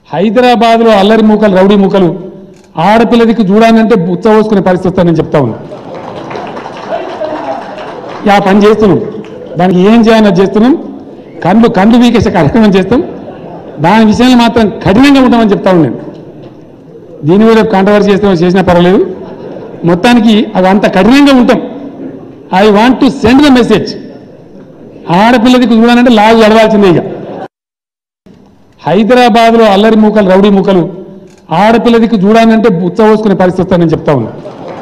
హైదరాబాద్లో అల్లరి మూకలు రౌడీ మూకలు ఆడపిల్లదికి చూడాలంటే బుచ్చ పోసుకునే పరిస్థితి వస్తుందని చెప్తా ఉన్నా ఆ పని చేస్తున్నాం దానికి ఏం చేయాలో చేస్తున్నాం కళ్ళు కళ్ళు వీకేసే కార్యక్రమం చేస్తాం దాని విషయంలో మాత్రం కఠినంగా ఉంటామని చెప్తా ఉన్నాను దీని మీద కాంట్రవర్సీ చేస్తే చేసినా పర్వాలేదు మొత్తానికి అది అంత కఠినంగా ఉంటాం I want to send the message ఆడపిల్లదికి చూడాలంటే లాగు ఎడవాల్సిందే ఇక హైదరాబాద్లో అల్లరి మూకలు రౌడీ మూకలు ఆడపిల్లదికి చూడాలంటే బుచ్చ పోసుకునే పరిస్థితి వస్తుందని చెప్తా ఉన్నా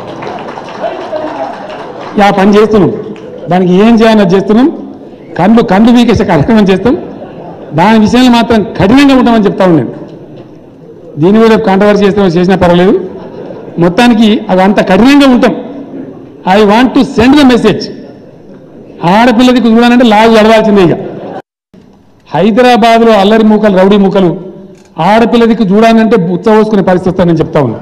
ఆ పని చేస్తున్నాం దానికి ఏం చేయాలో చేస్తున్నాం కళ్ళు కళ్ళు వీకేసే కార్యక్రమం చేస్తాం దాని విషయంలో మాత్రం కఠినంగా ఉంటామని చెప్తా ఉన్నాను దీని మీద కాంట్రవర్సీ చేస్తే చేసినా పర్వాలేదు మొత్తానికి అది అంత కఠినంగా ఉంటాం I want to send the message ఆడపిల్లదికి చూడాలంటే లాగు ఎడవాల్సిందే ఇక హైదరాబాద్లో అల్లరి మూకలు రౌడీ మూకలు ఆడపిల్లదికి చూడాలంటే బుచ్చ పోసుకునే పరిస్థితి వస్తుందని చెప్తా ఉన్నా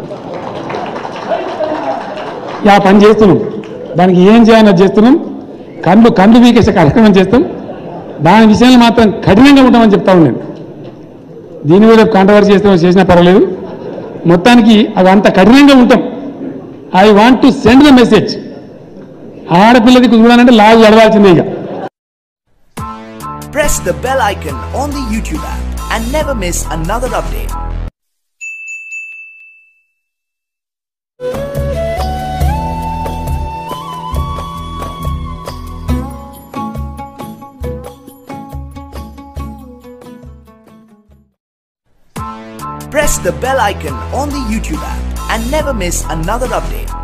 ఆ పని చేస్తున్నాం దానికి ఏం చేయాలో చేస్తున్నాం కళ్ళు కళ్ళు వీకేసే కార్యక్రమం చేస్తాం దాని విషయంలో మాత్రం కఠినంగా ఉంటామని చెప్తా ఉన్నాను దీని మీద కాంట్రవర్సీ చేస్తే చేసినా పర్వాలేదు మొత్తానికి అది అంత కఠినంగా ఉంటాం I want to send the message ఆడపిల్లదికి చూడాలంటే లాగు ఎడవాల్సిందే ఇక Press the bell icon on the YouTube app and never miss another update. Press the bell icon on the YouTube app and never miss another update.